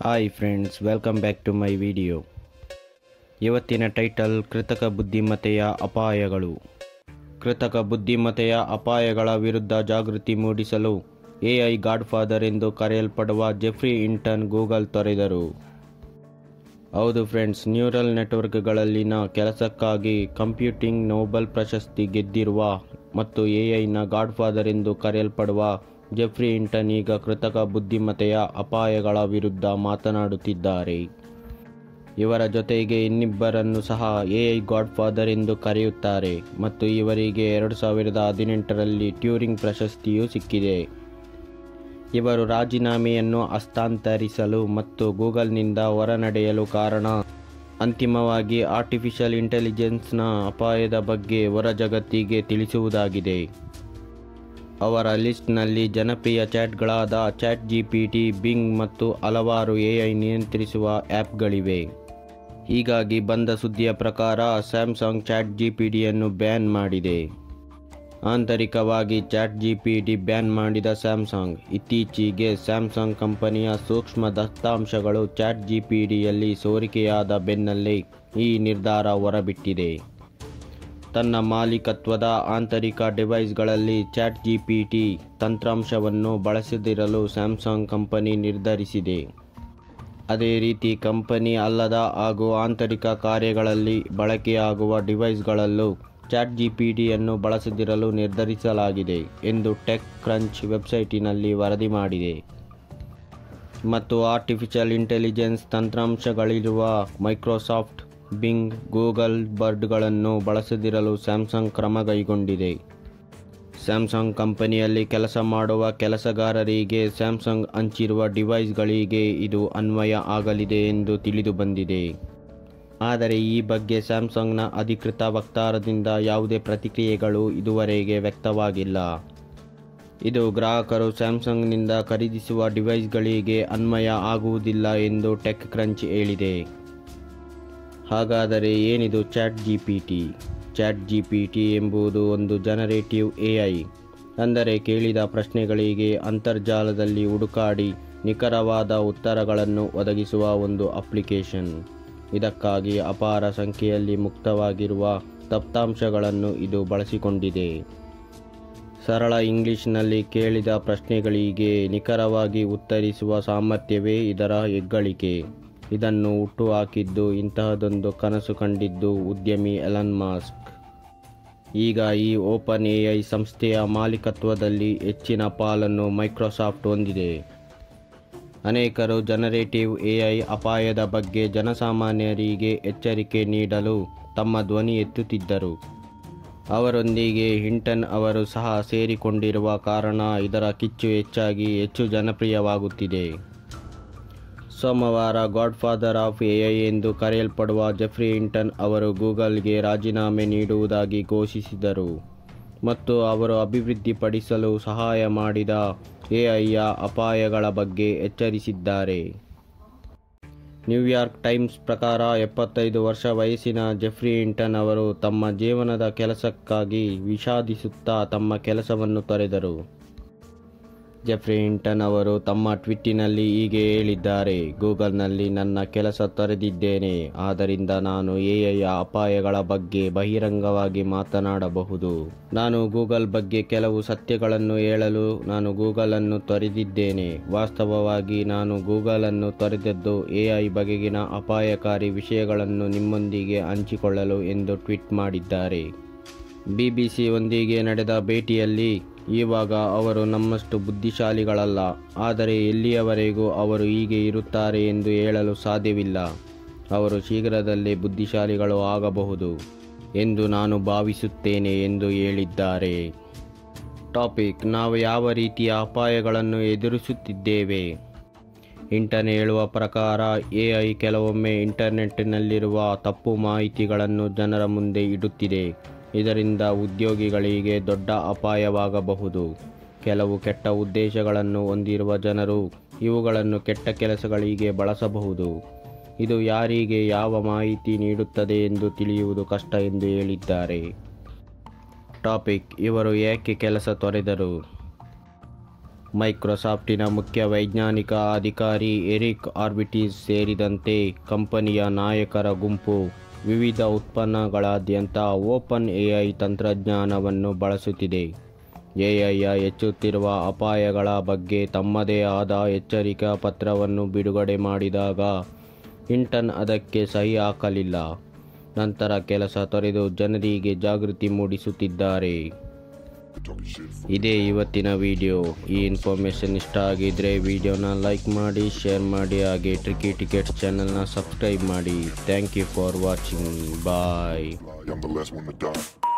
Hi friends welcome back to my video ಇವತ್ತಿನ title ಕೃತಕ ಬುದ್ಧಿಮತ್ತೆಯ ಅಪಾಯಗಳು ಕೃತಕ ಬುದ್ಧಿಮತ್ತೆಯ ಅಪಾಯಗಳ ವಿರುದ್ಧ ಜಾಗೃತಿ ಮೂಡಿಸಲು ಎಐ ಗಾಡ್ಫಾದರ್ ಎಂದು ಕರೆಯಲ್ಪಡುವ ಜೆಫ್ರಿ ಇಂಟನ್ ಗೂಗಲ್ ತೊರೆದರು ಹೌದು ಫ್ರೆಂಡ್ಸ್ ನ್ಯೂರಲ್ ನೆಟ್ವರ್ಕ್ಗಳಲ್ಲಿನ ಕೆಲಸಕ್ಕಾಗಿ ಕಂಪ್ಯೂಟಿಂಗ್ ನೋಬೆಲ್ ಪ್ರಶಸ್ತಿ ಗೆದ್ದಿರುವ ಮತ್ತು ಎಐನ ಗಾಡ್ಫಾದರ್ ಎಂದು ಕರೆಯಲ್ಪಡುವ ಜೆಫ್ರಿ ಇಂಟನ್ ಈಗ ಕೃತಕ ಬುದ್ಧಿಮತ್ತೆಯ ಅಪಾಯಗಳ ವಿರುದ್ಧ ಮಾತನಾಡುತ್ತಿದ್ದಾರೆ ಇವರ ಜೊತೆಗೆ ಇನ್ನಿಬ್ಬರನ್ನು ಸಹ ಎಐ ಗಾಡ್ಫಾದರ್ ಎಂದು ಕರೆಯುತ್ತಾರೆ ಮತ್ತು ಇವರಿಗೆ ಎರಡು ಸಾವಿರದ ಹದಿನೆಂಟರಲ್ಲಿ ಟ್ಯೂರಿಂಗ್ ಪ್ರಶಸ್ತಿಯೂ ಸಿಕ್ಕಿದೆ ಇವರು ರಾಜೀನಾಮೆಯನ್ನು ಹಸ್ತಾಂತರಿಸಲು ಮತ್ತು ಗೂಗಲ್ನಿಂದ ಹೊರನಡೆಯಲು ಕಾರಣ ಅಂತಿಮವಾಗಿ ಆರ್ಟಿಫಿಷಿಯಲ್ ಇಂಟೆಲಿಜೆನ್ಸ್ನ ಅಪಾಯದ ಬಗ್ಗೆ ಹೊರ ಜಗತ್ತಿಗೆ ತಿಳಿಸುವುದಾಗಿದೆ ಅವರ ಲಿಸ್ಟ್ನಲ್ಲಿ ಜನಪ್ರಿಯ ಚಾಟ್ಗಳಾದ chat G P T Bing ಮತ್ತು ಹಲವಾರು ಎಐ ನಿಯಂತ್ರಿಸುವ ಆ್ಯಪ್ಗಳಿವೆ ಹೀಗಾಗಿ ಬಂದ ಸುದ್ದಿಯ ಪ್ರಕಾರ ಸ್ಯಾಮ್ಸಂಗ್ ಚಾಟ್ ಜಿ ಪಿ ಟಿಯನ್ನು ಬ್ಯಾನ್ ಮಾಡಿದೆ ಆಂತರಿಕವಾಗಿ chat G P T ban ಮಾಡಿದ ಸ್ಯಾಮ್ಸಂಗ್ ಇತ್ತೀಚೆಗೆ ಸ್ಯಾಮ್ಸಂಗ್ ಕಂಪನಿಯ ಸೂಕ್ಷ್ಮ ದತ್ತಾಂಶಗಳು ಚಾಟ್ ಜಿ ಪಿ ಟಿಯಲ್ಲಿ ಸೋರಿಕೆಯಾದ ಬೆನ್ನಲ್ಲೇ ಈ ನಿರ್ಧಾರ ಹೊರಬಿಟ್ಟಿದೆ ತನ್ನ ಮಾಲೀಕತ್ವದ ಆಂತರಿಕ ಡಿವೈಸ್ಗಳಲ್ಲಿ ಚಾಟ್ ಜಿ ಪಿ ಟಿ ತಂತ್ರಾಂಶವನ್ನು ಬಳಸದಿರಲು ಸ್ಯಾಮ್ಸಂಗ್ ಕಂಪನಿ ನಿರ್ಧರಿಸಿದೆ ಅದೇ ರೀತಿ ಕಂಪನಿ ಅಲ್ಲದ ಹಾಗೂ ಆಂತರಿಕ ಕಾರ್ಯಗಳಲ್ಲಿ ಬಳಕೆಯಾಗುವ ಡಿವೈಸ್ಗಳಲ್ಲೂ ಚಾಟ್ ಜಿ ಪಿ ಟಿಯನ್ನು ಬಳಸದಿರಲು ನಿರ್ಧರಿಸಲಾಗಿದೆ ಎಂದು ಟೆಕ್ ಕ್ರಂಚ್ ವೆಬ್ಸೈಟಿನಲ್ಲಿ ವರದಿ ಮಾಡಿದೆ ಮತ್ತು ಆರ್ಟಿಫಿಷಿಯಲ್ ಇಂಟೆಲಿಜೆನ್ಸ್ ತಂತ್ರಾಂಶಗಳಿರುವ ಮೈಕ್ರೋಸಾಫ್ಟ್ ಬಿಂಗ್ ಗೂಗಲ್ ಬರ್ಡ್ಗಳನ್ನು ಬಳಸದಿರಲು ಸ್ಯಾಮ್ಸಂಗ್ ಕ್ರಮ ಕೈಗೊಂಡಿದೆ ಸ್ಯಾಮ್ಸಂಗ್ ಕಂಪನಿಯಲ್ಲಿ ಕೆಲಸ ಮಾಡುವ ಕೆಲಸಗಾರರಿಗೆ ಸ್ಯಾಮ್ಸಂಗ್ ಹಂಚಿರುವ ಡಿವೈಸ್ಗಳಿಗೆ ಇದು ಅನ್ವಯ ಆಗಲಿದೆ ಎಂದು ತಿಳಿದು ಬಂದಿದೆ ಆದರೆ ಈ ಬಗ್ಗೆ ಸ್ಯಾಮ್ಸಂಗ್ನ ಅಧಿಕೃತ ವಕ್ತಾರದಿಂದ ಯಾವುದೇ ಪ್ರತಿಕ್ರಿಯೆಗಳು ಇದುವರೆಗೆ ವ್ಯಕ್ತವಾಗಿಲ್ಲ ಇದು ಗ್ರಾಹಕರು ಸ್ಯಾಮ್ಸಂಗ್ನಿಂದ ಖರೀದಿಸುವ ಡಿವೈಸ್ಗಳಿಗೆ ಅನ್ವಯ ಆಗುವುದಿಲ್ಲ ಎಂದು ಟೆಕ್ ಕ್ರಂಚ್ ಹೇಳಿದೆ ಹಾಗಾದರೆ ಏನಿದು chat G P T chat G P T ಎಂಬುದು ಒಂದು ಜನರೇಟಿವ್ ಎಐ ಅಂದರೆ ಕೇಳಿದ ಪ್ರಶ್ನೆಗಳಿಗೆ ಅಂತರ್ಜಾಲದಲ್ಲಿ ಹುಡುಕಾಡಿ ನಿಖರವಾದ ಉತ್ತರಗಳನ್ನು ಒದಗಿಸುವ ಒಂದು ಅಪ್ಲಿಕೇಶನ್ ಇದಕ್ಕಾಗಿ ಅಪಾರ ಸಂಖ್ಯೆಯಲ್ಲಿ ಮುಕ್ತವಾಗಿರುವ ದತ್ತಾಂಶಗಳನ್ನು ಇದು ಬಳಸಿಕೊಂಡಿದೆ ಸರಳ ಇಂಗ್ಲಿಷ್ನಲ್ಲಿ ಕೇಳಿದ ಪ್ರಶ್ನೆಗಳಿಗೆ ನಿಖರವಾಗಿ ಉತ್ತರಿಸುವ ಸಾಮರ್ಥ್ಯವೇ ಇದರ ಹೆಗ್ಗಳಿಕೆ ಇದನ್ನು ಹುಟ್ಟುಹಾಕಿದ್ದು ಇಂತಹದೊಂದು ಕನಸು ಕಂಡಿದ್ದು ಉದ್ಯಮಿ ಎಲನ್ ಮಾಸ್ಕ್ ಈಗ ಈ ಓಪನ್ ಎಐ ಸಂಸ್ಥೆಯ ಮಾಲೀಕತ್ವದಲ್ಲಿ ಹೆಚ್ಚಿನ ಪಾಲನ್ನು ಮೈಕ್ರೋಸಾಫ್ಟ್ ಹೊಂದಿದೆ ಅನೇಕರು ಜನರೇಟಿವ್ ಎಐ ಅಪಾಯದ ಬಗ್ಗೆ ಜನಸಾಮಾನ್ಯರಿಗೆ ಎಚ್ಚರಿಕೆ ನೀಡಲು ತಮ್ಮ ಧ್ವನಿ ಎತ್ತುತ್ತಿದ್ದರು ಅವರೊಂದಿಗೆ ಹಿಂಟನ್ ಅವರು ಸಹ ಸೇರಿಕೊಂಡಿರುವ ಕಾರಣ ಇದರ ಕಿಚ್ಚು ಹೆಚ್ಚಾಗಿ ಹೆಚ್ಚು ಜನಪ್ರಿಯವಾಗುತ್ತಿದೆ ಸೋಮವಾರ ಗಾಡ್ಫಾದರ್ ಆಫ್ ಎಐ ಎಂದು ಕರೆಯಲ್ಪಡುವ ಜೆಫ್ರಿ ಹಿಂಟನ್ ಅವರು ಗೂಗಲ್ಗೆ ರಾಜೀನಾಮೆ ನೀಡುವುದಾಗಿ ಘೋಷಿಸಿದರು ಮತ್ತು ಅವರು ಅಭಿವೃದ್ಧಿಪಡಿಸಲು ಸಹಾಯ ಮಾಡಿದ ಎಐಯ ಅಪಾಯಗಳ ಬಗ್ಗೆ ಎಚ್ಚರಿಸಿದ್ದಾರೆ ನ್ಯೂಯಾರ್ಕ್ ಟೈಮ್ಸ್ ಪ್ರಕಾರ ಎಪ್ಪತ್ತೈದು ವರ್ಷ ವಯಸ್ಸಿನ ಜೆಫ್ರಿ ಹಿಂಟನ್ ಅವರು ತಮ್ಮ ಜೀವನದ ಕೆಲಸಕ್ಕಾಗಿ ವಿಷಾದಿಸುತ್ತಾ ತಮ್ಮ ಕೆಲಸವನ್ನು ತೊರೆದರು ಜೆಫ್ರಿ ಹಿಂಟನ್ ಅವರು ತಮ್ಮ ಟ್ವಿಟ್ಟಿನಲ್ಲಿ ಹೀಗೆ ಹೇಳಿದ್ದಾರೆ ಗೂಗಲ್ನಲ್ಲಿ ನನ್ನ ಕೆಲಸ ತೊರೆದಿದ್ದೇನೆ ಆದ್ದರಿಂದ ನಾನು ಎಐಯ ಅಪಾಯಗಳ ಬಗ್ಗೆ ಬಹಿರಂಗವಾಗಿ ಮಾತನಾಡಬಹುದು ನಾನು ಗೂಗಲ್ ಬಗ್ಗೆ ಕೆಲವು ಸತ್ಯಗಳನ್ನು ಹೇಳಲು ನಾನು ಗೂಗಲ್ ಅನ್ನು ತೊರೆದಿದ್ದೇನೆ ವಾಸ್ತವವಾಗಿ ನಾನು ಗೂಗಲ್ ಅನ್ನು ತೊರೆದದ್ದು ಎಐ ಬಗೆಗಿನ ಅಪಾಯಕಾರಿ ವಿಷಯಗಳನ್ನು ನಿಮ್ಮೊಂದಿಗೆ ಹಂಚಿಕೊಳ್ಳಲು ಎಂದು ಟ್ವೀಟ್ ಮಾಡಿದ್ದಾರೆ ಬಿಬಿಸಿ ಒಂದಿಗೆ ನಡೆದ ಭೇಟಿಯಲ್ಲಿ ಇವಾಗ ಅವರು ನಮ್ಮಷ್ಟು ಬುದ್ಧಿಶಾಲಿಗಳಲ್ಲ ಆದರೆ ಎಲ್ಲಿಯವರೆಗೂ ಅವರು ಹೀಗೆ ಇರುತ್ತಾರೆ ಎಂದು ಹೇಳಲು ಸಾಧ್ಯವಿಲ್ಲ ಅವರು ಶೀಘ್ರದಲ್ಲೇ ಬುದ್ಧಿಶಾಲಿಗಳು ಆಗಬಹುದು ಎಂದು ನಾನು ಭಾವಿಸುತ್ತೇನೆ ಎಂದು ಹೇಳಿದ್ದಾರೆ ಟಾಪಿಕ್ ನಾವು ಯಾವ ರೀತಿಯ ಅಪಾಯಗಳನ್ನು ಎದುರಿಸುತ್ತಿದ್ದೇವೆ ಇಂಟರ್ನೆ ಹೇಳುವ ಪ್ರಕಾರ ಎಐ ಕೆಲವೊಮ್ಮೆ ಇಂಟರ್ನೆಟ್ನಲ್ಲಿರುವ ತಪ್ಪು ಮಾಹಿತಿಗಳನ್ನು ಜನರ ಮುಂದೆ ಇಡುತ್ತಿದೆ ಇದರಿಂದ ಉದ್ಯೋಗಿಗಳಿಗೆ ದೊಡ್ಡ ಅಪಾಯವಾಗಬಹುದು ಕೆಲವು ಕೆಟ್ಟ ಉದ್ದೇಶಗಳನ್ನು ಹೊಂದಿರುವ ಜನರು ಇವುಗಳನ್ನು ಕೆಟ್ಟ ಕೆಲಸಗಳಿಗೆ ಬಳಸಬಹುದು ಇದು ಯಾರಿಗೆ ಯಾವ ಮಾಹಿತಿ ನೀಡುತ್ತದೆ ಎಂದು ತಿಳಿಯುವುದು ಕಷ್ಟ ಎಂದು ಹೇಳಿದ್ದಾರೆ ಟಾಪಿಕ್ ಇವರು ಏಕೆ ಕೆಲಸ ತೊರೆದರು ಮೈಕ್ರೋಸಾಫ್ಟಿನ ಮುಖ್ಯ ವೈಜ್ಞಾನಿಕ ಅಧಿಕಾರಿ ಎರಿಕ್ ಆರ್ಬಿಟಿಸ್ ಸೇರಿದಂತೆ ಕಂಪನಿಯ ನಾಯಕರ ಗುಂಪು ವಿವಿಧ ಉತ್ಪನ್ನಗಳಾದ್ಯಂತ ಓಪನ್ ಎಐ ತಂತ್ರಜ್ಞಾನವನ್ನು ಬಳಸುತ್ತಿದೆ ಎಐಯ ಹೆಚ್ಚುತ್ತಿರುವ ಅಪಾಯಗಳ ಬಗ್ಗೆ ತಮ್ಮದೇ ಆದ ಎಚ್ಚರಿಕಾ ಪತ್ರವನ್ನು ಬಿಡುಗಡೆ ಮಾಡಿದಾಗ ಹಿಂಟನ್ ಅದಕ್ಕೆ ಸಹಿ ಹಾಕಲಿಲ್ಲ ನಂತರ ಕೆಲಸ ತೊರೆದು ಜನರಿಗೆ ಜಾಗೃತಿ ಮೂಡಿಸುತ್ತಿದ್ದಾರೆ ಇದೇ ಇವತ್ತಿನ ವಿಡಿಯೋ ಈ ಇನ್ಫಾರ್ಮೇಷನ್ ಇಷ್ಟ ಆಗಿದ್ರೆ ವಿಡಿಯೋನ ಲೈಕ್ ಮಾಡಿ ಶೇರ್ ಮಾಡಿ ಹಾಗೆ ಟ್ರಿಕಿ ಟಿಕೆಟ್ಸ್ ಚಾನಲ್ನ ಸಬ್ಸ್ಕ್ರೈಬ್ ಮಾಡಿ thank you for watching bye I'm the last one to die.